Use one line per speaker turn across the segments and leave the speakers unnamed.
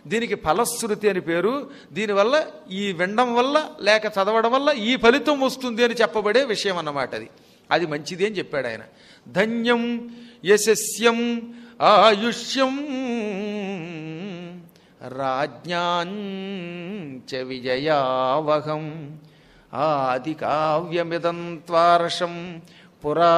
దీనికి ఫలశ్రుతి అని పేరు దీనివల్ల ఈ వినడం వల్ల లేక చదవడం వల్ల ఈ ఫలితం వస్తుంది అని చెప్పబడే విషయం అన్నమాట అది అది మంచిది అని చెప్పాడు ఆయన ధన్యం యశస్యం ఆయుష్యం రాజ్ఞాంచ విజయావహం ఆది కావ్యమిదం త్వార్షం పురా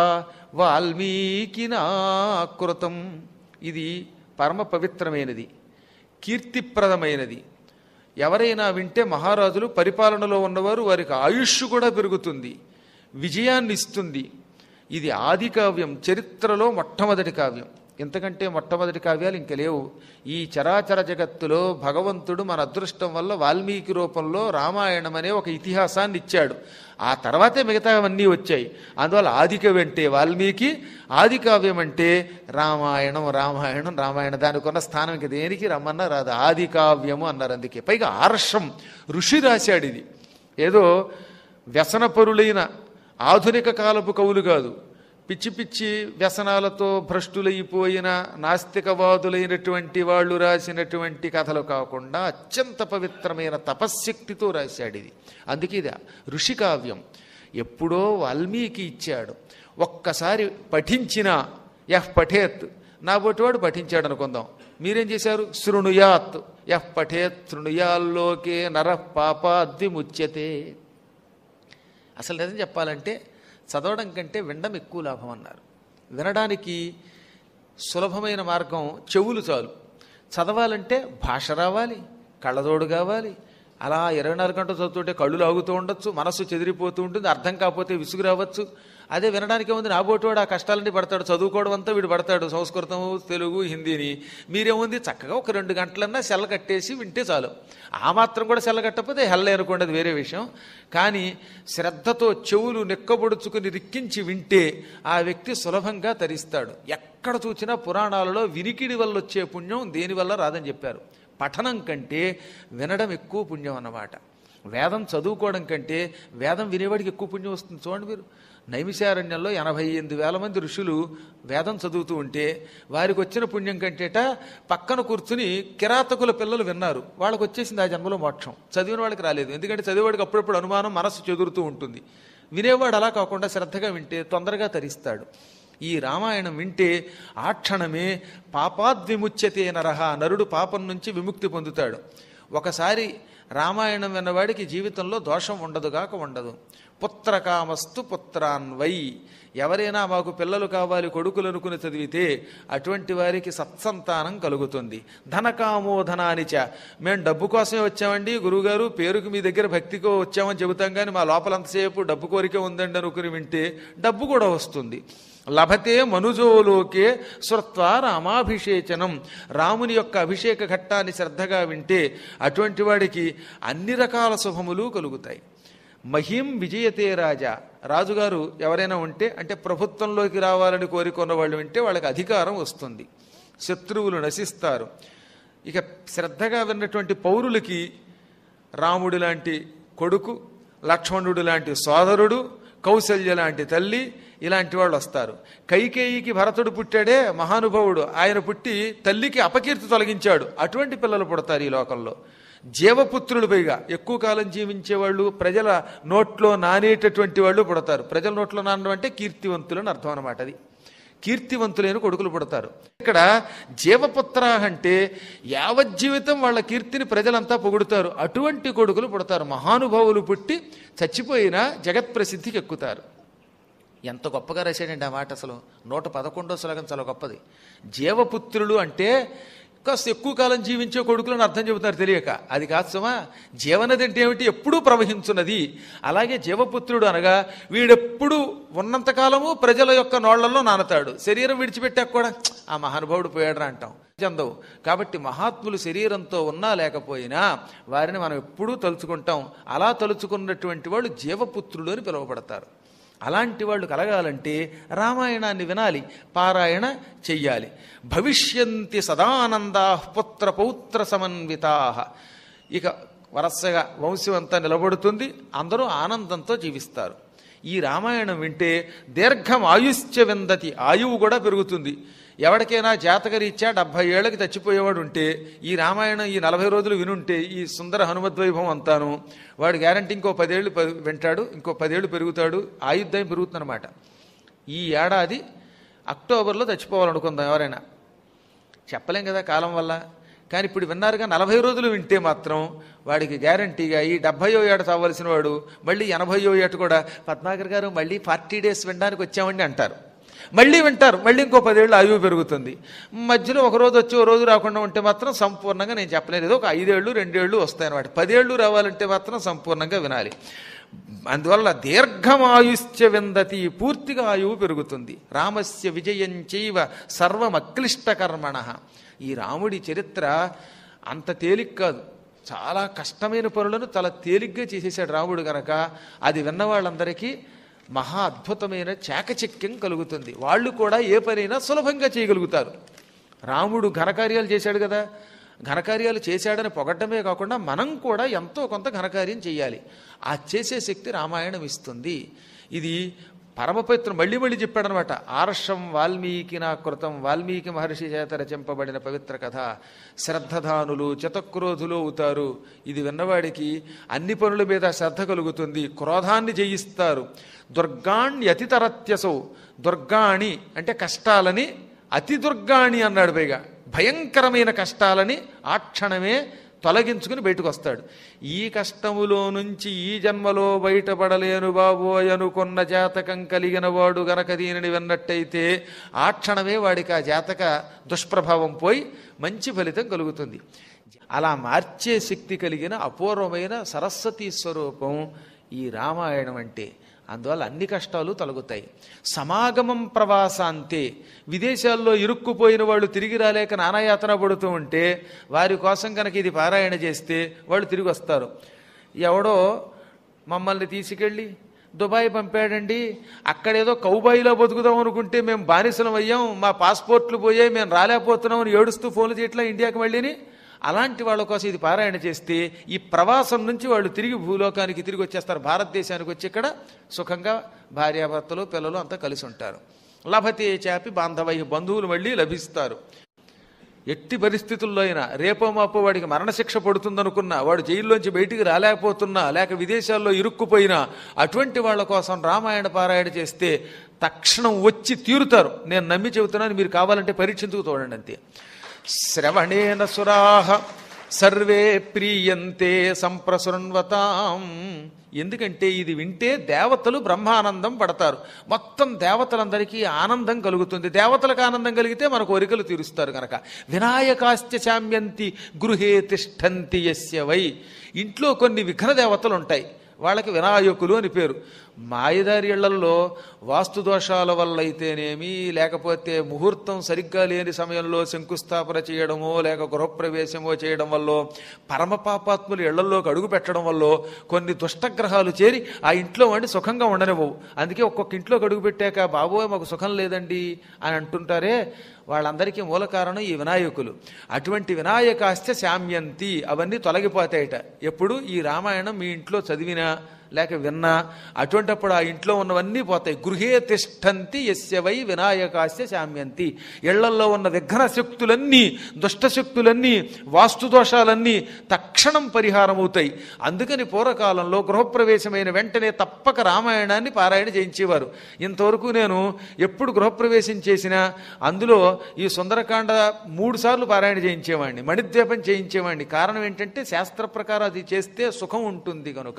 వాల్మీకినాకృతం ఇది పరమ పవిత్రమైనది కీర్తిప్రదమైనది ఎవరైనా వింటే మహారాజులు పరిపాలనలో ఉన్నవారు వారికి ఆయుష్ కూడా పెరుగుతుంది విజయాన్ని ఇస్తుంది ఇది ఆది కావ్యం చరిత్రలో మొట్టమొదటి కావ్యం ఇంతకంటే మొట్టమొదటి కావ్యాలు ఇంక లేవు ఈ చరాచర జగత్తులో భగవంతుడు మన అదృష్టం వల్ల వాల్మీకి రూపంలో రామాయణం అనే ఒక ఇతిహాసాన్ని ఇచ్చాడు ఆ తర్వాతే మిగతావన్నీ వచ్చాయి అందువల్ల ఆది కవి అంటే వాల్మీకి ఆది కావ్యం అంటే రామాయణం రామాయణం రామాయణం దానికి ఉన్న స్థానం ఇంక దేనికి రమ్మన్నా రాదు ఆది కావ్యము అన్నారు అందుకే పైగా ఆర్షం ఋషి రాశాడు ఇది ఏదో వ్యసనపరులైన ఆధునిక కాలపు కవులు కాదు పిచ్చి పిచ్చి వ్యసనాలతో భ్రష్టులైపోయిన నాస్తికవాదులైనటువంటి వాళ్ళు రాసినటువంటి కథలు కాకుండా అత్యంత పవిత్రమైన తపశ్శక్తితో రాశాడు ఇది అందుకే ఇది ఋషి కావ్యం ఎప్పుడో వాల్మీకి ఇచ్చాడు ఒక్కసారి పఠించిన యహ్ పఠేత్ నా బొటివాడు పఠించాడు అనుకుందాం మీరేం చేశారు శృణుయాత్ యహ్ పఠేత్ శృణుయాల్లోకే నర పాపాద్విముచ్యతే అసలు నిజం చెప్పాలంటే చదవడం కంటే వినడం ఎక్కువ లాభం అన్నారు వినడానికి సులభమైన మార్గం చెవులు చాలు చదవాలంటే భాష రావాలి కళ్ళతోడు కావాలి అలా ఇరవై నాలుగు గంటలు చదువుతుంటే కళ్ళు లాగుతూ ఉండొచ్చు మనస్సు చెదిరిపోతూ ఉంటుంది అర్థం కాకపోతే విసుగు రావచ్చు అదే వినడానికి ఏముంది నాబోటివాడు ఆ కష్టాలన్నీ పడతాడు చదువుకోవడం అంతా వీడు పడతాడు సంస్కృతం తెలుగు హిందీని మీరేముంది చక్కగా ఒక రెండు గంటలన్నా సెల్ల కట్టేసి వింటే చాలు ఆ మాత్రం కూడా సెల్ల కట్టకపోతే హెల్లే అనుకోండి అది వేరే విషయం కానీ శ్రద్ధతో చెవులు నెక్కబొడుచుకుని రిక్కించి వింటే ఆ వ్యక్తి సులభంగా తరిస్తాడు ఎక్కడ చూసినా పురాణాలలో వినికిడి వల్ల వచ్చే పుణ్యం దేనివల్ల రాదని చెప్పారు పఠనం కంటే వినడం ఎక్కువ పుణ్యం అన్నమాట వేదం చదువుకోవడం కంటే వేదం వినేవాడికి ఎక్కువ పుణ్యం వస్తుంది చూడండి మీరు నైమిషారణ్యంలో ఎనభై ఎనిమిది వేల మంది ఋషులు వేదం చదువుతూ ఉంటే వారికి వచ్చిన పుణ్యం కంటేట పక్కన కూర్చుని కిరాతకుల పిల్లలు విన్నారు వాళ్ళకి వచ్చేసింది ఆ జన్మలో మోక్షం చదివిన వాళ్ళకి రాలేదు ఎందుకంటే చదివేవాడికి అప్పుడప్పుడు అనుమానం మనస్సు చెదురుతూ ఉంటుంది వినేవాడు అలా కాకుండా శ్రద్ధగా వింటే తొందరగా తరిస్తాడు ఈ రామాయణం వింటే ఆ క్షణమే పాపాద్విముచ్యతే నరహ నరుడు పాపం నుంచి విముక్తి పొందుతాడు ఒకసారి రామాయణం విన్నవాడికి జీవితంలో దోషం ఉండదుగాక ఉండదు పుత్రకామస్తు పుత్రాన్వై ఎవరైనా మాకు పిల్లలు కావాలి కొడుకులు అనుకుని చదివితే అటువంటి వారికి సత్సంతానం కలుగుతుంది ధనకామో ధనానిచ మేము డబ్బు కోసమే వచ్చామండి గురువుగారు పేరుకి మీ దగ్గర భక్తికో వచ్చామని చెబుతాం కానీ మా లోపలంతసేపు డబ్బు కోరిక ఉందండి అనుకుని వింటే డబ్బు కూడా వస్తుంది లభతే మనుజోలోకే శృత్వ రామాభిషేచనం రాముని యొక్క అభిషేక ఘట్టాన్ని శ్రద్ధగా వింటే అటువంటి వాడికి అన్ని రకాల శుభములు కలుగుతాయి మహిం విజయతే రాజా రాజుగారు ఎవరైనా ఉంటే అంటే ప్రభుత్వంలోకి రావాలని కోరుకున్న వాళ్ళు వింటే వాళ్ళకి అధికారం వస్తుంది శత్రువులు నశిస్తారు ఇక శ్రద్ధగా విన్నటువంటి పౌరులకి రాముడు లాంటి కొడుకు లక్ష్మణుడు లాంటి సోదరుడు కౌశల్య లాంటి తల్లి ఇలాంటి వాళ్ళు వస్తారు కైకేయికి భరతుడు పుట్టాడే మహానుభావుడు ఆయన పుట్టి తల్లికి అపకీర్తి తొలగించాడు అటువంటి పిల్లలు పుడతారు ఈ లోకంలో జీవపుత్రులు పైగా ఎక్కువ కాలం జీవించే వాళ్ళు ప్రజల నోట్లో నానేటటువంటి వాళ్ళు పుడతారు ప్రజల నోట్లో నానడం అంటే కీర్తివంతులని అర్థం అనమాట అది కీర్తివంతులైన కొడుకులు పుడతారు ఇక్కడ జీవపుత్ర అంటే యావజ్జీవితం వాళ్ళ కీర్తిని ప్రజలంతా పొగుడుతారు అటువంటి కొడుకులు పుడతారు మహానుభావులు పుట్టి చచ్చిపోయినా జగత్ప్రసిద్ధికి ఎక్కుతారు ఎంత గొప్పగా రాశాడండి ఆ మాట అసలు నూట పదకొండో శ్లోకం చాలా గొప్పది జీవపుత్రులు అంటే కాస్త ఎక్కువ కాలం జీవించే కొడుకులను అర్థం చెబుతున్నారు తెలియక అది కాదు సుమా జీవనది అంటే ఏమిటి ఎప్పుడూ ప్రవహించున్నది అలాగే జీవపుత్రుడు అనగా వీడెప్పుడు ఉన్నంతకాలము ప్రజల యొక్క నోళ్లలో నానతాడు శరీరం విడిచిపెట్టాక కూడా "ఛ్, ఆ మహానుభావుడు పోయాడరా అంటాం చెందవు కాబట్టి మహాత్ములు శరీరంతో ఉన్నా లేకపోయినా వారిని మనం ఎప్పుడూ తలుచుకుంటాం అలా తలుచుకున్నటువంటి వాళ్ళు జీవపుత్రులు అని పిలువబడతారు అలాంటి వాళ్ళు కలగాలంటే రామాయణాన్ని వినాలి పారాయణ చెయ్యాలి భవిష్యంతి సదానందా పుత్ర పౌత్ర సమన్వితా ఇక వరసగా వంశం అంతా నిలబడుతుంది అందరూ ఆనందంతో జీవిస్తారు ఈ రామాయణం వింటే దీర్ఘం ఆయుష్య విందతి ఆయువు కూడా పెరుగుతుంది ఎవరికైనా జాతకరీత్యా డెబ్భై ఏళ్ళకి చచ్చిపోయేవాడు ఉంటే ఈ రామాయణం ఈ నలభై రోజులు వినుంటే ఈ సుందర హనుమద్వైభవం అంతాను వాడు గ్యారంటీ ఇంకో పదేళ్ళు ప- వింటాడు ఇంకో పదేళ్ళు పెరుగుతాడు ఆయుర్దాయం పెరుగుతుందన్నమాట ఈ ఏడాది అక్టోబర్లో చచ్చిపోవాలనుకుందాం ఎవరైనా చెప్పలేం కదా కాలం వల్ల కానీ ఇప్పుడు విన్నారుగా నలభై రోజులు వింటే మాత్రం వాడికి గ్యారంటీగా ఈ డెబ్భయో ఏట చావలసిన వాడు మళ్ళీ ఎనభయో ఏట కూడా పద్మాకర్ గారు మళ్ళీ ఫార్టీ డేస్ వినడానికి వచ్చామండి అంటారు మళ్ళీ వింటారు మళ్ళీ ఇంకో పదేళ్ళు ఆయువు పెరుగుతుంది మధ్యలో ఒక రోజు వచ్చి ఒక రోజు రాకుండా ఉంటే మాత్రం సంపూర్ణంగా నేను చెప్పలేదు ఏదో ఒక ఐదేళ్ళు రెండేళ్ళు వస్తాయన్నమాట పదేళ్ళు రావాలంటే మాత్రం సంపూర్ణంగా వినాలి అందువల్ల దీర్ఘమాయుష్య విందతి పూర్తిగా ఆయువు పెరుగుతుంది రామస్య విజయం చైవ సర్వమక్లిష్ట కర్మణ ఈ రాముడి చరిత్ర అంత తేలిక కాదు చాలా కష్టమైన పనులను చాలా తేలిగ్గా చేసేసాడు రాముడు గనక అది విన్న వాళ్ళందరికీ మహా అద్భుతమైన చాకచక్యం కలుగుతుంది వాళ్ళు కూడా ఏ పనైనా సులభంగా చేయగలుగుతారు రాముడు ఘనకార్యాలు చేశాడు కదా ఘనకార్యాలు చేశాడని పొగట్టమే కాకుండా మనం కూడా ఎంతో కొంత ఘనకార్యం చేయాలి ఆ చేసే శక్తి రామాయణం ఇస్తుంది ఇది పరమపవిత్రం మళ్ళీ మళ్ళీ చెప్పాడనమాట ఆర్షం వాల్మీకి నా కృతం వాల్మీకి మహర్షి చేత రచింపబడిన పవిత్ర కథ శ్రద్ధధానులు చతక్రోధులు అవుతారు ఇది విన్నవాడికి అన్ని పనుల మీద శ్రద్ధ కలుగుతుంది క్రోధాన్ని జయిస్తారు దుర్గాణ్యతితరత్యసౌ దుర్గాణి అంటే కష్టాలని అతి దుర్గాణి అన్నాడు పైగా భయంకరమైన కష్టాలని ఆ క్షణమే తొలగించుకుని బయటకు వస్తాడు ఈ కష్టములో నుంచి ఈ జన్మలో బయటపడలేను బాబోయ్ అనుకున్న జాతకం కలిగిన వాడు గనక దీనిని విన్నట్టయితే ఆ క్షణమే వాడికి ఆ జాతక దుష్ప్రభావం పోయి మంచి ఫలితం కలుగుతుంది అలా మార్చే శక్తి కలిగిన అపూర్వమైన సరస్వతీ స్వరూపం ఈ రామాయణం అంటే అందువల్ల అన్ని కష్టాలు తొలగుతాయి సమాగమం ప్రవాసాంతే విదేశాల్లో ఇరుక్కుపోయిన వాళ్ళు తిరిగి రాలేక నానాయాతన పడుతూ ఉంటే వారి కోసం కనుక ఇది పారాయణ చేస్తే వాళ్ళు తిరిగి వస్తారు ఎవడో మమ్మల్ని తీసుకెళ్ళి దుబాయ్ పంపాడండి అక్కడేదో కౌబాయిలో బతుకుదాం అనుకుంటే మేము బానిసలం అయ్యాం మా పాస్పోర్ట్లు పోయాయి మేము రాలేకపోతున్నాం అని ఏడుస్తూ ఫోన్లు చేయట్లా ఇండియాకి మళ్ళీని అలాంటి వాళ్ళ కోసం ఇది పారాయణ చేస్తే ఈ ప్రవాసం నుంచి వాళ్ళు తిరిగి భూలోకానికి తిరిగి వచ్చేస్తారు భారతదేశానికి వచ్చి ఇక్కడ సుఖంగా భార్యాభర్తలు పిల్లలు అంతా కలిసి ఉంటారు లభతే చాపి బాంధవై బంధువులు మళ్ళీ లభిస్తారు ఎట్టి పరిస్థితుల్లో అయినా రేపో మాపో వాడికి మరణశిక్ష పడుతుందనుకున్నా వాడు జైల్లోంచి బయటికి రాలేకపోతున్నా లేక విదేశాల్లో ఇరుక్కుపోయినా అటువంటి వాళ్ళ కోసం రామాయణ పారాయణ చేస్తే తక్షణం వచ్చి తీరుతారు నేను నమ్మి చెబుతున్నాను మీరు కావాలంటే పరీక్షించుకు చూడండి అంతే శ్రవణేన సురాహ సర్వే ప్రీయంతే సంప్రసృణ్వతాం ఎందుకంటే ఇది వింటే దేవతలు బ్రహ్మానందం పడతారు మొత్తం దేవతలందరికీ ఆనందం కలుగుతుంది దేవతలకు ఆనందం కలిగితే మన కోరికలు తీరుస్తారు కనుక వినాయకాశ్చ శామ్యంతి గృహే తిష్టంతి యస్య వై ఇంట్లో కొన్ని విఘ్న దేవతలు ఉంటాయి వాళ్ళకి వినాయకులు అని పేరు మాయదారి ఇళ్లల్లో వాస్తు దోషాల వల్ల అయితేనేమి లేకపోతే ముహూర్తం సరిగ్గా లేని సమయంలో శంకుస్థాపన చేయడమో లేక గృహప్రవేశమో చేయడం వల్ల పరమ పాపాత్ములు ఇళ్లలోకి అడుగు పెట్టడం వల్ల కొన్ని దుష్టగ్రహాలు చేరి ఆ ఇంట్లో వండి సుఖంగా ఉండనివ్వవు అందుకే ఒక్కొక్క ఇంట్లోకి అడుగు పెట్టాక బాబోయ్ మాకు సుఖం లేదండి అని అంటుంటారే వాళ్ళందరికీ మూల కారణం ఈ వినాయకులు అటువంటి వినాయకాస్య శామ్యంతి అవన్నీ తొలగిపోతాయట ఎప్పుడు ఈ రామాయణం మీ ఇంట్లో చదివినా లేక విన్నా అటువంటప్పుడు ఆ ఇంట్లో ఉన్నవన్నీ పోతాయి గృహే తిష్టంతి యస్య వై వినాయకాస్య శామ్యంతి ఇళ్లల్లో ఉన్న విఘ్న శక్తులన్నీ దుష్ట శక్తులన్నీ వాస్తు దోషాలన్నీ తక్షణం పరిహారం అవుతాయి అందుకని పూర్వకాలంలో గృహప్రవేశమైన వెంటనే తప్పక రామాయణాన్ని పారాయణ చేయించేవారు ఇంతవరకు నేను ఎప్పుడు గృహప్రవేశం చేసినా అందులో ఈ సుందరకాండ మూడు సార్లు పారాయణ చేయించేవాడిని మణిద్వీపం చేయించేవాడిని కారణం ఏంటంటే శాస్త్ర ప్రకారం అది చేస్తే సుఖం ఉంటుంది కనుక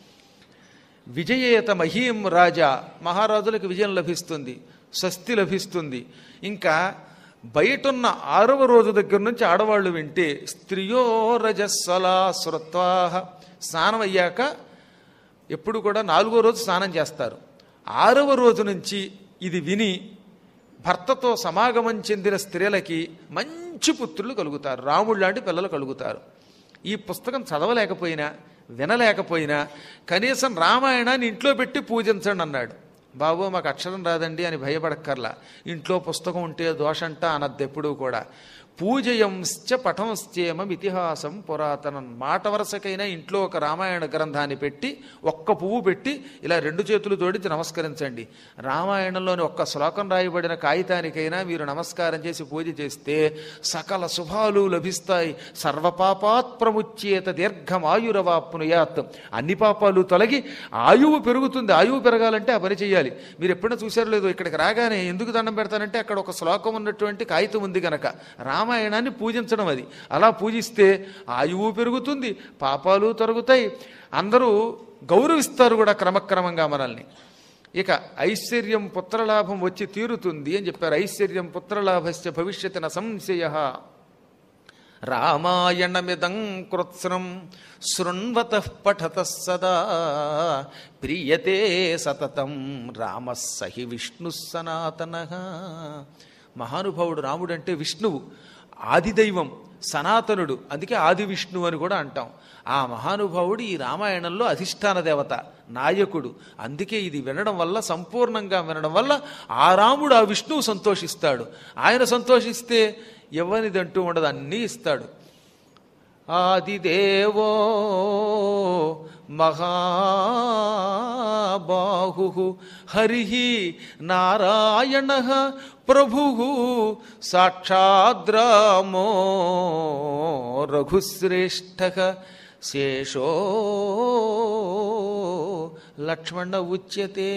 విజయేత మహీం రాజా మహారాజులకు విజయం లభిస్తుంది స్వస్తి లభిస్తుంది ఇంకా బయటున్న ఆరవ రోజు దగ్గర నుంచి ఆడవాళ్ళు వింటే స్త్రియో రజస్వలా శ్రుత్వాహ స్నానం అయ్యాక ఎప్పుడు కూడా నాలుగో రోజు స్నానం చేస్తారు ఆరవ రోజు నుంచి ఇది విని భర్తతో సమాగమం చెందిన స్త్రీలకి మంచి పుత్రులు కలుగుతారు రాముడు లాంటి పిల్లలు కలుగుతారు ఈ పుస్తకం చదవలేకపోయినా వినలేకపోయినా కనీసం రామాయణాన్ని ఇంట్లో పెట్టి పూజించండి అన్నాడు బాబు మాకు అక్షరం రాదండి అని భయపడక్కర్లా ఇంట్లో పుస్తకం ఉంటే దోషంట అనద్దు ఎప్పుడూ కూడా పూజయంశ్చ పఠంశ్చేమం ఇతిహాసం పురాతనం మాట వరుసకైనా ఇంట్లో ఒక రామాయణ గ్రంథాన్ని పెట్టి ఒక్క పువ్వు పెట్టి ఇలా రెండు చేతులు జోడించి నమస్కరించండి రామాయణంలోని ఒక్క శ్లోకం రాయబడిన కాగితానికైనా మీరు నమస్కారం చేసి పూజ చేస్తే సకల శుభాలు లభిస్తాయి సర్వపాపాత్ ప్రముచ్యేత దీర్ఘమాయురవాప్నుయాత్ అన్ని పాపాలు తొలగి ఆయువు పెరుగుతుంది ఆయువు పెరగాలంటే ఆ పని చేయాలి మీరు ఎప్పుడైనా చూశారో లేదో ఇక్కడికి రాగానే ఎందుకు దండం పెడతానంటే అక్కడ ఒక శ్లోకం ఉన్నటువంటి కాగితం ఉంది గనక రామాయణాన్ని పూజించడం అది అలా పూజిస్తే ఆయువు పెరుగుతుంది పాపాలు తొలగుతాయి అందరూ గౌరవిస్తారు కూడా క్రమక్రమంగా మనల్ని ఇక ఐశ్వర్యం పుత్రలాభం వచ్చి తీరుతుంది అని చెప్పారు ఐశ్వర్యం పుత్రలాభస్య భవిష్యత్తున సంశయ రామాయణమిదం కృత్స్నం శృణ్వత పఠత సదా ప్రియతే సతతం రామ సహి విష్ణు సనాతన మహానుభావుడు రాముడు అంటే విష్ణువు ఆదిదైవం సనాతనుడు అందుకే ఆది విష్ణువు అని కూడా అంటాం ఆ మహానుభావుడు ఈ రామాయణంలో అధిష్టాన దేవత నాయకుడు అందుకే ఇది వినడం వల్ల సంపూర్ణంగా వినడం వల్ల ఆ రాముడు ఆ విష్ణువు సంతోషిస్తాడు ఆయన సంతోషిస్తే ఎవరిదంటూ ఉండదు అన్నీ ఇస్తాడు ఆదిదేవో మహాబాహు హరి నారాయణ ప్రభు సాక్షాద్రామో రఘుశ్రేష్ఠ శేషో లక్ష్మణ ఉచ్యతే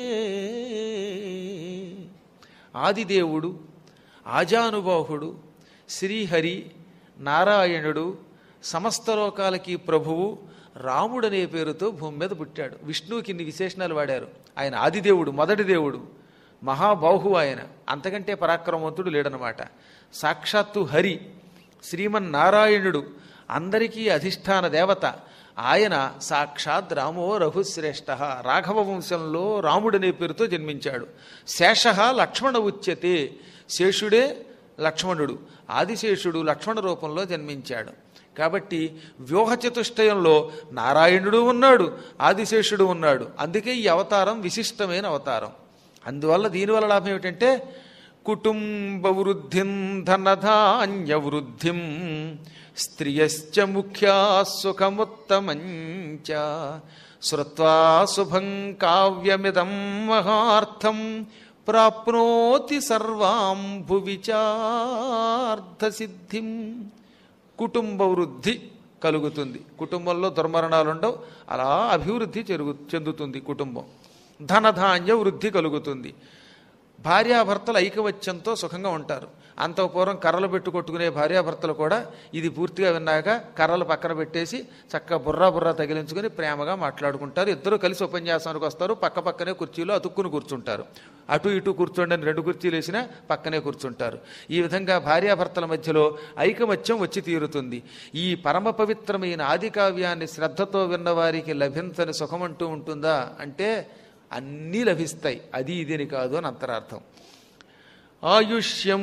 ఆదిదేవుడు ఆజానుబాహుడు శ్రీహరి నారాయణుడు సమస్త లోకాలకి ప్రభువు రాముడనే పేరుతో భూమి మీద పుట్టాడు విష్ణువుకి ఇన్ని విశేషణాలు వాడారు ఆయన ఆదిదేవుడు మొదటి దేవుడు మహాబాహు ఆయన అంతకంటే పరాక్రమవంతుడు లేడనమాట సాక్షాత్తు హరి శ్రీమన్నారాయణుడు అందరికీ అధిష్టాన దేవత ఆయన సాక్షాత్ రామో రఘుశ్రేష్ఠ రాఘవ వంశంలో రాముడనే పేరుతో జన్మించాడు శేష లక్ష్మణ ఉచ్యతే శేషుడే లక్ష్మణుడు ఆదిశేషుడు లక్ష్మణ రూపంలో జన్మించాడు కాబట్టి వ్యూహ చతుష్టయంలో నారాయణుడు ఉన్నాడు ఆదిశేషుడు ఉన్నాడు అందుకే ఈ అవతారం విశిష్టమైన అవతారం అందువల్ల దీనివల్ల లాభం ఏమిటంటే కుటుంబ వృద్ధిం ధనధాన్య వృద్ధిం స్త్రియశ్చ ముఖ్యా సుఖముత్తమంచ శ్రుత్వా శుభం కావ్యమిదం మహార్థం ప్రాప్నోతి సర్వాం భువిచార్థసిద్ధిం కుటుంబ వృద్ధి కలుగుతుంది కుటుంబంలో దుర్మరణాలు ఉండవు అలా అభివృద్ధి చెరుగు చెందుతుంది కుటుంబం ధనధాన్య వృద్ధి కలుగుతుంది భార్యాభర్తలు ఐకమత్యంతో సుఖంగా ఉంటారు అంత పూర్వం కర్రలు పెట్టు కొట్టుకునే భార్యాభర్తలు కూడా ఇది పూర్తిగా విన్నాక కర్రలు పక్కన పెట్టేసి చక్కగా బుర్రా బుర్రా తగిలించుకుని ప్రేమగా మాట్లాడుకుంటారు ఇద్దరు కలిసి ఉపన్యాసానికి వస్తారు పక్క పక్కనే కుర్చీలో అతుక్కుని కూర్చుంటారు అటు ఇటు కూర్చోండి అని రెండు కుర్చీలు వేసినా పక్కనే కూర్చుంటారు ఈ విధంగా భార్యాభర్తల మధ్యలో ఐకమత్యం వచ్చి తీరుతుంది ఈ పరమ పవిత్రమైన ఆది కావ్యాన్ని శ్రద్ధతో విన్న వారికి లభించని సుఖమంటూ ఉంటుందా అంటే అన్నీ లభిస్తాయి అది ఇదని కాదు అని అంతరార్థం ఆయుష్యం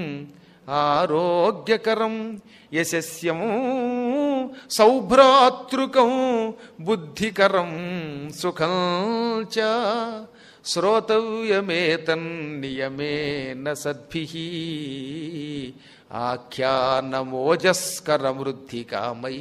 ఆరోగ్యకరం యశస్యం సౌభ్రాతృకం బుద్ధికరం సుఖం చ శ్రోతవ్యమేతన్నియమేన సద్భి ఆఖ్యానమోజస్కరమృద్ధి కామై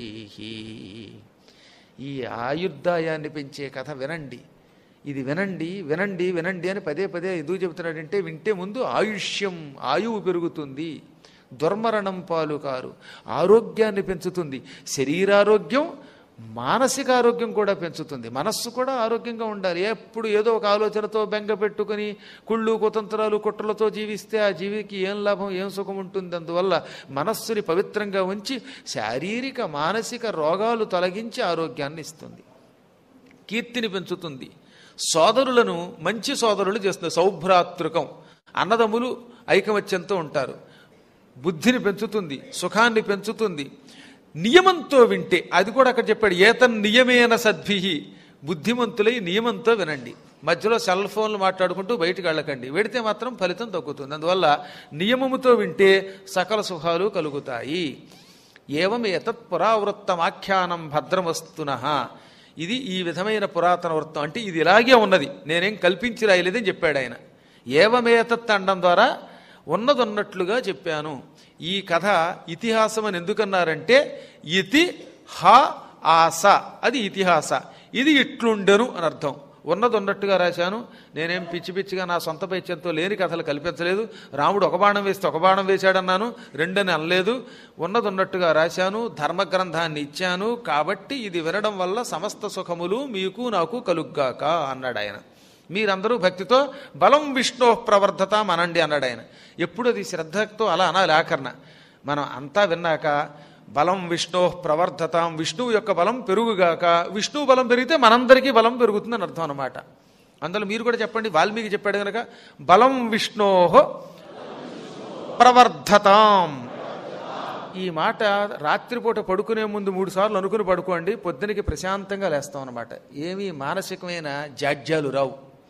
ఈ ఆయుర్దాయాన్ని పెంచే కథ వినండి ఇది వినండి వినండి వినండి అని పదే పదే ఎందుకు చెబుతున్నాడంటే వింటే ముందు ఆయుష్యం ఆయువు పెరుగుతుంది దుర్మరణం పాలు కారు ఆరోగ్యాన్ని పెంచుతుంది శరీరారోగ్యం మానసిక ఆరోగ్యం కూడా పెంచుతుంది మనస్సు కూడా ఆరోగ్యంగా ఉండాలి ఎప్పుడు ఏదో ఒక ఆలోచనతో బెంగ పెట్టుకుని కుళ్ళు కుతంత్రాలు కుట్రలతో జీవిస్తే ఆ జీవికి ఏం లాభం ఏం సుఖం ఉంటుంది అందువల్ల మనస్సుని పవిత్రంగా ఉంచి శారీరక మానసిక రోగాలు తొలగించి ఆరోగ్యాన్ని ఇస్తుంది కీర్తిని పెంచుతుంది సోదరులను మంచి సోదరులు చేస్తుంది సౌభ్రాతృకం అన్నదమ్ములు ఐకమత్యంతో ఉంటారు బుద్ధిని పెంచుతుంది సుఖాన్ని పెంచుతుంది నియమంతో వింటే అది కూడా అక్కడ చెప్పాడు ఏతన్ నియమేన సద్భి బుద్ధిమంతులై నియమంతో వినండి మధ్యలో సెల్ ఫోన్లు మాట్లాడుకుంటూ బయటికి వెళ్ళకండి వెడితే మాత్రం ఫలితం తగ్గుతుంది అందువల్ల నియమముతో వింటే సకల సుఖాలు కలుగుతాయి ఏవం ఏతత్ పురావృత్తమాఖ్యానం భద్రమస్తున ఇది ఈ విధమైన పురాతన వృత్తం అంటే ఇది ఇలాగే ఉన్నది నేనేం కల్పించి రాయలేదని చెప్పాడు ఆయన ఏవమేతత్ అనడం ద్వారా ఉన్నదన్నట్లుగా చెప్పాను ఈ కథ ఇతిహాసం అని ఎందుకన్నారంటే ఇతి హ ఆస అది ఇతిహాస ఇది ఇట్లుండెను అని అర్థం ఉన్నది ఉన్నట్టుగా రాశాను నేనేం పిచ్చి పిచ్చిగా నా సొంత పైత్యంతో లేని కథలు కల్పించలేదు రాముడు ఒక బాణం వేస్తే ఒక బాణం వేశాడన్నాను రెండని అనలేదు ఉన్నది ఉన్నట్టుగా రాశాను ధర్మగ్రంథాన్ని ఇచ్చాను కాబట్టి ఇది వినడం వల్ల సమస్త సుఖములు మీకు నాకు కలుగ్గాక అన్నాడు ఆయన మీరందరూ భక్తితో బలం విష్ణు ప్రవర్ధత అనండి అన్నాడు ఆయన ఎప్పుడు అది శ్రద్ధతో అలా అనాలి ఆకరణ మనం అంతా విన్నాక బలం విష్ణు ప్రవర్ధతాం విష్ణువు యొక్క బలం పెరుగుగాక విష్ణువు బలం పెరిగితే మనందరికీ బలం పెరుగుతుందని అర్థం అనమాట అందులో మీరు కూడా చెప్పండి వాల్మీకి చెప్పాడు కనుక బలం విష్ణో ప్రవర్ధతాం ఈ మాట రాత్రిపూట పడుకునే ముందు మూడు సార్లు అనుకుని పడుకోండి పొద్దునకి ప్రశాంతంగా లేస్తాం అనమాట ఏమీ మానసికమైన జాడ్యాలు రావు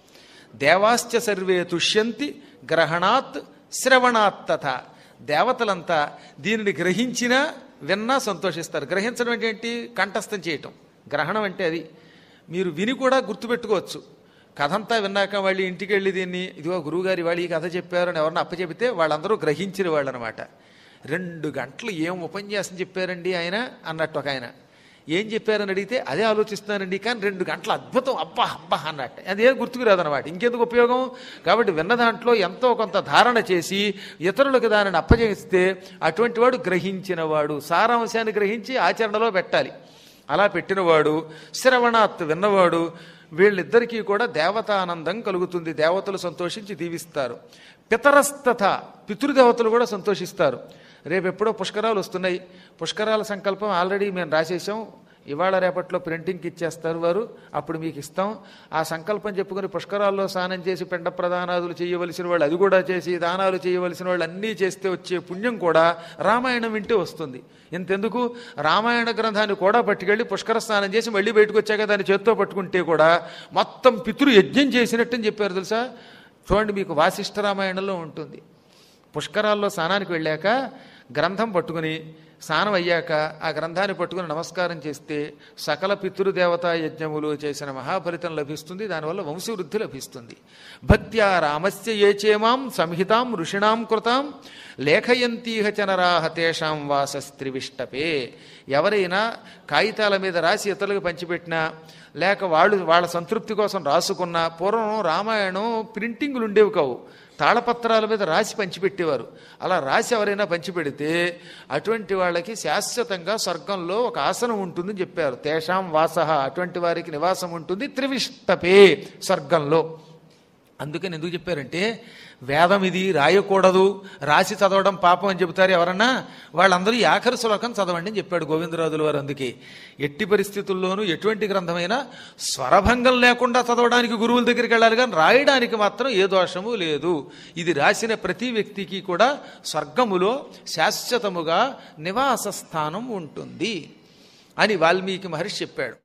దేవాశ్చ సర్వే తుష్యంతి గ్రహణాత్ శ్రవణాత్ తథ దేవతలంతా దీనిని గ్రహించినా విన్నా సంతోషిస్తారు గ్రహించడం అంటే ఏంటి కంఠస్థం చేయటం గ్రహణం అంటే అది మీరు విని కూడా గుర్తుపెట్టుకోవచ్చు కథంతా విన్నాక వాళ్ళు ఇంటికి వెళ్ళి దీన్ని ఇదిగో గురువుగారి వాళ్ళు ఈ కథ చెప్పారు అని ఎవరన్నా అప్పచెబితే వాళ్ళందరూ గ్రహించిన వాళ్ళు అనమాట రెండు గంటలు ఏం ఉపన్యాసం చెప్పారండి ఆయన అన్నట్టు ఒక ఆయన ఏం చెప్పారని అడిగితే అదే ఆలోచిస్తున్నానండి కానీ రెండు గంటల అద్భుతం అబ్బా అబ్బా అన్నట్టు అదే గుర్తుకు రాదనమాట ఇంకెందుకు ఉపయోగం కాబట్టి విన్న దాంట్లో ఎంతో కొంత ధారణ చేసి ఇతరులకు దానిని అప్పజేస్తే అటువంటి వాడు గ్రహించినవాడు సారాంశాన్ని గ్రహించి ఆచరణలో పెట్టాలి అలా పెట్టినవాడు శ్రవణాత్ విన్నవాడు వీళ్ళిద్దరికీ కూడా దేవతానందం కలుగుతుంది దేవతలు సంతోషించి దీవిస్తారు పితరస్తథ పితృదేవతలు కూడా సంతోషిస్తారు రేపు ఎప్పుడో పుష్కరాలు వస్తున్నాయి పుష్కరాల సంకల్పం ఆల్రెడీ మేము రాసేసాం ఇవాళ రేపట్లో ప్రింటింగ్కి ఇచ్చేస్తారు వారు అప్పుడు మీకు ఇస్తాం ఆ సంకల్పం చెప్పుకొని పుష్కరాల్లో స్నానం చేసి పిండ ప్రదానాదులు చేయవలసిన వాళ్ళు అది కూడా చేసి దానాలు చేయవలసిన వాళ్ళు అన్నీ చేస్తే వచ్చే పుణ్యం కూడా రామాయణం వింటే వస్తుంది ఇంతెందుకు రామాయణ గ్రంథాన్ని కూడా పట్టుకెళ్ళి పుష్కర స్నానం చేసి మళ్ళీ బయటకు వచ్చాక దాన్ని చేత్తో పట్టుకుంటే కూడా మొత్తం పితృ యజ్ఞం చేసినట్టని చెప్పారు తెలుసా చూడండి మీకు వాసిష్ఠ రామాయణంలో ఉంటుంది పుష్కరాల్లో స్నానానికి వెళ్ళాక గ్రంథం పట్టుకుని స్నానం అయ్యాక ఆ గ్రంథాన్ని పట్టుకుని నమస్కారం చేస్తే సకల పితృదేవతా యజ్ఞములు చేసిన మహాఫలితం లభిస్తుంది దానివల్ల వంశవృద్ధి లభిస్తుంది భక్త్యా రామస్య ఏ చేమాం సంహితాం ఋషిణాం కృతాం లేఖయంతీహ చనరాహ తేషాం వాసస్త్రివిష్టపే ఎవరైనా కాగితాల మీద రాసి ఇతరులకు పంచిపెట్టినా లేక వాళ్ళు వాళ్ళ సంతృప్తి కోసం రాసుకున్న పూర్వం రామాయణం ప్రింటింగులు ఉండేవి కావు తాళపత్రాల మీద రాసి పంచిపెట్టేవారు అలా రాసి ఎవరైనా పంచిపెడితే అటువంటి వాళ్ళకి శాశ్వతంగా స్వర్గంలో ఒక ఆసనం ఉంటుందని చెప్పారు తేషాం వాస అటువంటి వారికి నివాసం ఉంటుంది త్రివిష్టపే స్వర్గంలో అందుకని ఎందుకు చెప్పారంటే వేదం ఇది రాయకూడదు రాసి చదవడం పాపం అని చెబుతారు ఎవరన్నా వాళ్ళందరూ ఈ ఆఖరి శ్లోకం చదవండి అని చెప్పాడు గోవిందరాజుల వారు అందుకే ఎట్టి పరిస్థితుల్లోనూ ఎటువంటి గ్రంథమైనా స్వరభంగం లేకుండా చదవడానికి గురువుల దగ్గరికి వెళ్ళాలి కానీ రాయడానికి మాత్రం ఏ దోషము లేదు ఇది రాసిన ప్రతి వ్యక్తికి కూడా స్వర్గములో శాశ్వతముగా నివాస స్థానం ఉంటుంది అని వాల్మీకి మహర్షి చెప్పాడు